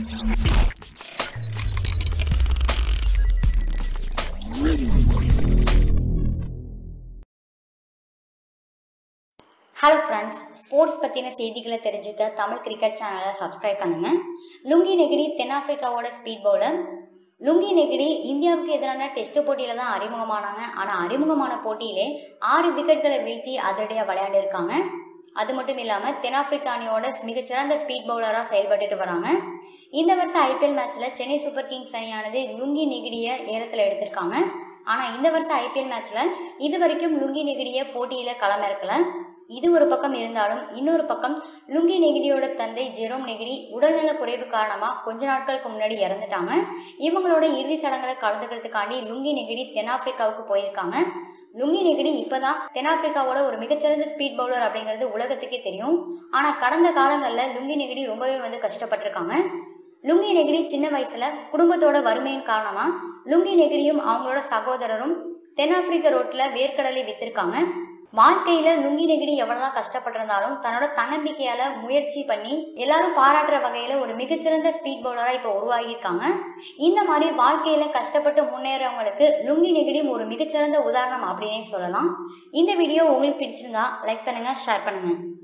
hello friends sports பற்றின செய்திகளை தெரிஞ்சுக்க தமிழ் கிரிக்கெட் சேனலை சப்ஸ்கிரைப் பண்ணுங்க லுங்கி நெகிடி தென்னாப்பிரிக்காவோட ஸ்பீட் பவுலர் லுங்கி நெகிடி இந்தியாவுக்கு எதிரான டெஸ்ட் போட்டியில தான் அறிமுகமானாங்க ஆனால் அறிமுகமான போட்டியிலே ஆறு விக்கெட்களை வீழ்த்தி அதிரடியாக விளையாண்டிருக்காங்க அது மட்டும் இல்லாமல் தென்னாப்பிரிக்கா அணியோட மிகச்சிறந்த ஸ்பீட் பவுலராக செயல்பட்டுட்டு வராங்க இந்த வருஷம் ஐபிஎல் மேட்ச்சில் சென்னை சூப்பர் கிங்ஸ் அணியானது லுங்கி நெகிடியை ஏலத்தில் எடுத்திருக்காங்க ஆனால் இந்த வருஷம் ஐபிஎல் மேட்ச்சில் இது வரைக்கும் லுங்கி நெகிடியை போட்டியில் களமிறக்கல இது ஒரு பக்கம் இருந்தாலும் இன்னொரு பக்கம் லுங்கி நெகிடியோட தந்தை ஜெரோம் நெகிடி உடல்நல குறைவு காரணமாக கொஞ்ச நாட்களுக்கு முன்னாடி இறந்துட்டாங்க இவங்களோட இறுதி சடங்குல கலந்துக்கிறதுக்காண்டி லுங்கி நெகிடி தென்னாப்பிரிக்காவுக்கு போயிருக்காங்க லுங்கி நெகிடி இப்பதான் தென்னாப்பிரிக்காவோட ஒரு மிகச்சிறந்த ஸ்பீட் பவுலர் அப்படிங்கிறது உலகத்துக்கே தெரியும் ஆனா கடந்த காலங்களில் லுங்கி நெகிடி ரொம்பவே வந்து கஷ்டப்பட்டிருக்காங்க லுங்கி நெகிடி சின்ன வயசுல குடும்பத்தோட வறுமையின் காரணமா லுங்கி நெகிடியும் அவங்களோட சகோதரரும் தென்னாப்பிரிக்க ரோட்ல வேர்க்கடலை வித்திருக்காங்க வாழ்க்கையில லுங்கி நெகிடி எவ்வளவுதான் கஷ்டப்பட்டிருந்தாலும் தன்னோட தன்னம்பிக்கையால முயற்சி பண்ணி எல்லாரும் பாராட்டுற வகையில ஒரு மிகச்சிறந்த ஸ்பீட் பவுலரா இப்ப உருவாகியிருக்காங்க இந்த மாதிரி வாழ்க்கையில கஷ்டப்பட்டு முன்னேறவங்களுக்கு லுங்கி நெகிடியும் ஒரு மிகச்சிறந்த உதாரணம் அப்படின்னே சொல்லலாம் இந்த வீடியோ உங்களுக்கு பிடிச்சிருந்தா லைக் பண்ணுங்க ஷேர் பண்ணுங்க